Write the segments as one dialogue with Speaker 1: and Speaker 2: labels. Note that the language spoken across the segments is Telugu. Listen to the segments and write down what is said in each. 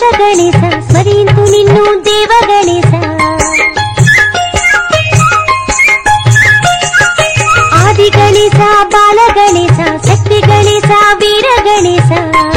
Speaker 1: గణేశ స్మరింతు నిన్ను దేవ గణేశ ఆది గణేశ బాల గణేశ శక్తి గణేశ వీర గణేశ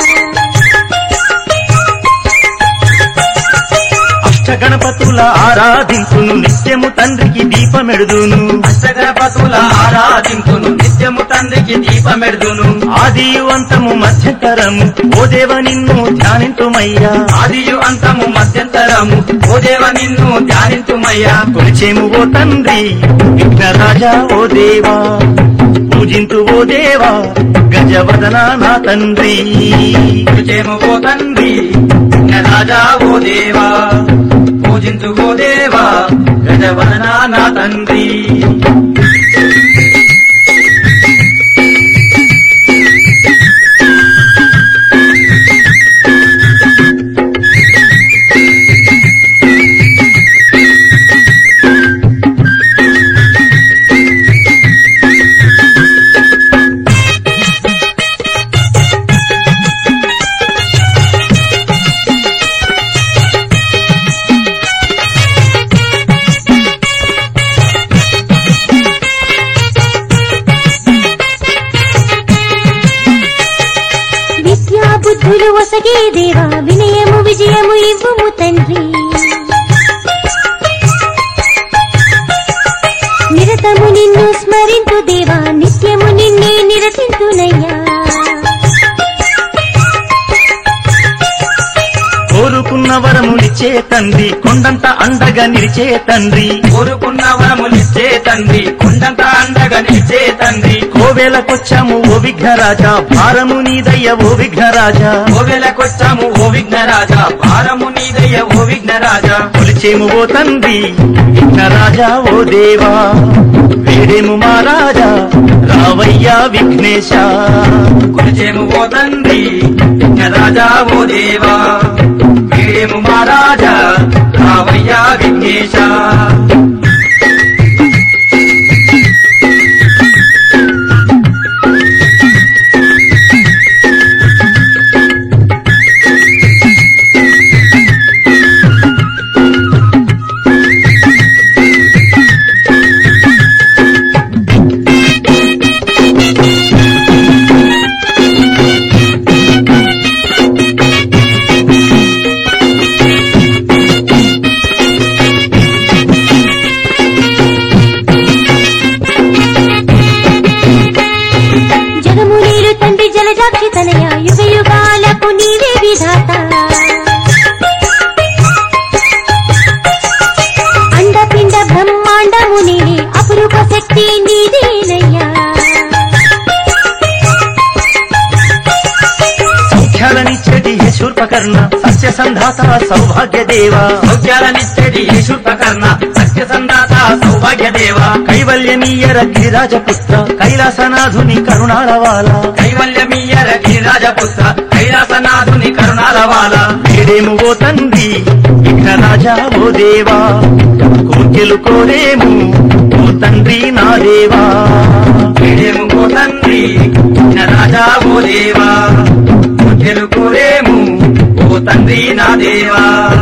Speaker 2: అష్టగణపతుల ఆరాధించును నిత్యము తండ్రికి దీపమెడుదును
Speaker 3: అష్టగణపతుల ఆరాధింపును నిత్యము తండ్రికి దీపమెడుదును
Speaker 2: ఆదియు అంతము మధ్యంతరము ఓ దేవ నిన్ను ధ్యానింతుమయ్యా
Speaker 3: ఆదియు అంతము మధ్యంతరము ఓ దేవ నిన్ను ధ్యానింతుమయ్యా
Speaker 2: కొలిచేము ఓ తండ్రి విఘ్నరాజా ఓ దేవా పూజింతు ఓ దేవా గజవదన నా తండ్రి
Speaker 3: పూజేము ఓ తండ్రి రాజా ఓ దేవా పూజించు ఓ దేవా గజవదన నా తండ్రి
Speaker 1: విద్యా బుద్ధులు ఒసగే దేవా వినయము విజయము ఇవ్వుము తండ్రి నిరతము నిన్ను స్మరింతు దేవా నిత్యము నిన్నే నిరతింతునయ్యా
Speaker 2: కోరుకున్న వరములిచ్చే తండ్రి కొండంత అండగా నిలిచే తండ్రి
Speaker 3: కోరుకున్న వరములిచ్చే తండ్రి కొండంత అండగా నిలిచే తండ్రి
Speaker 2: కోవేలకొచ్చాము ఓ విఘ్నరాజా భారము నీదయ్య ఓ విఘ్నరాజా
Speaker 3: కోవెలకొచ్చాము ఓ విఘ్నరాజా భారము నీదయ్య ఓ విఘ్నరాజా
Speaker 2: కొలిచేము ఓ తండ్రి విఘ్నరాజా ఓ దేవా వేడేము మా రాజా రావయ్యా విఘ్నేశ
Speaker 3: కొలిచేము ఓ తండ్రి విఘ్నరాజా ఓ దేవా వీడేము మా రాజా రావయ్యా విఘ్నేశ
Speaker 1: జగము నీరు తండ్రి జలజాక్షి తనయ యుగ యుగాలకు నీవే విధాత అండపిండ బ్రహ్మాండము నీవే అపురూప శక్తి నీదేనయ్యా
Speaker 2: సౌఖ్యాలనిచ్చటి యశూర్పకర్ణ సస్య సంధాత సౌభాగ్య దేవా
Speaker 3: సౌఖ్యాలనిచ్చేది ఈశుపకర్ణ సత్య సందాత సౌభాగ్య దేవా
Speaker 2: కైవల్యమీయర గిరిరాజపుత్ర కైలాసనాథుని కరుణాళవాల
Speaker 3: కైవల్యమీయర గిరిరాజపుత్ర కైలాసనాథుని కరుణాలవాల
Speaker 2: వేడేము ఓ తండ్రి విఘ్నరాజా ఓ దేవా కోర్కెలు కోరేము ఓ తండ్రి నా దేవా
Speaker 3: వీడేము ఓ తండ్రి రాజా ఓ దేవా తెలుకోరేము ఓ తండ్రి నా దేవా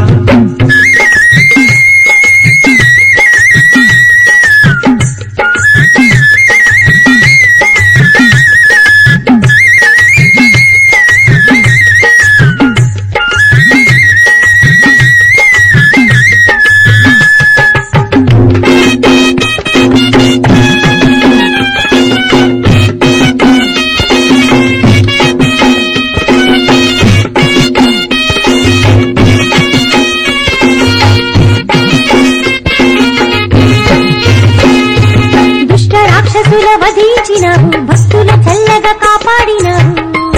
Speaker 1: దుష్ట రాక్షసుల వధించినావు భక్తుల చల్లగా కాపాడినావు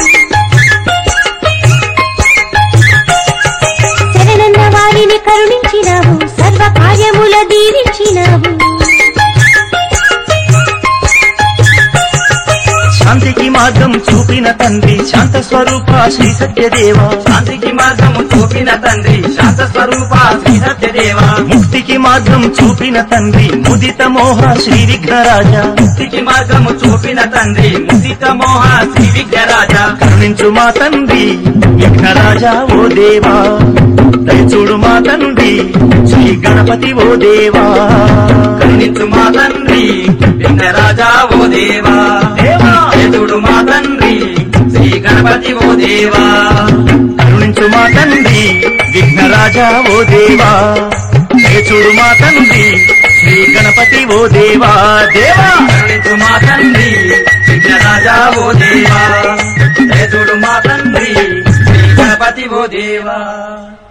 Speaker 1: శరణన్న వారిని కరుణించినావు సర్వ కార్యముల దీవించినావు
Speaker 2: శాంతికి మార్గం చూపిన తండ్రి శాంత స్వరూప శ్రీ సత్యదేవ
Speaker 3: శాంతికి మార్గము చూపిన తండ్రి శాంత స్వరూప శ్రీ సత్యదేవ
Speaker 2: ముక్తికి మార్గం చూపిన తండ్రి ముదిత మోహ శ్రీ విఘ్నరాజ
Speaker 3: ముక్తికి మార్గము చూపిన తండ్రి ముదిత మోహ శ్రీ విఘ్నరాజ
Speaker 2: కరుణించు మా తండ్రి విఘ్నరాజా ఓ దేవా దయచూడు మా తండ్రి శ్రీ గణపతి ఓ దేవా
Speaker 3: కరుణించు మా తండ్రి విఘ్నరాజా ఓ దేవా
Speaker 2: దేవా
Speaker 3: ఎదుడు మా తండ్రి శ్రీ గణపతి ఓ దేవా
Speaker 2: కరుణించు మా తండ్రి విఘ్నరాజా ఓ దేవా దయచూడు మా తండ్రి శ్రీ గణపతి ఓ దేవా దేవా
Speaker 3: కరుణించు మా తండ్రి విఘ్నరాజా ఓ దేవా ఎదుడు మా తండ్రి శ్రీ గణపతి ఓ దేవా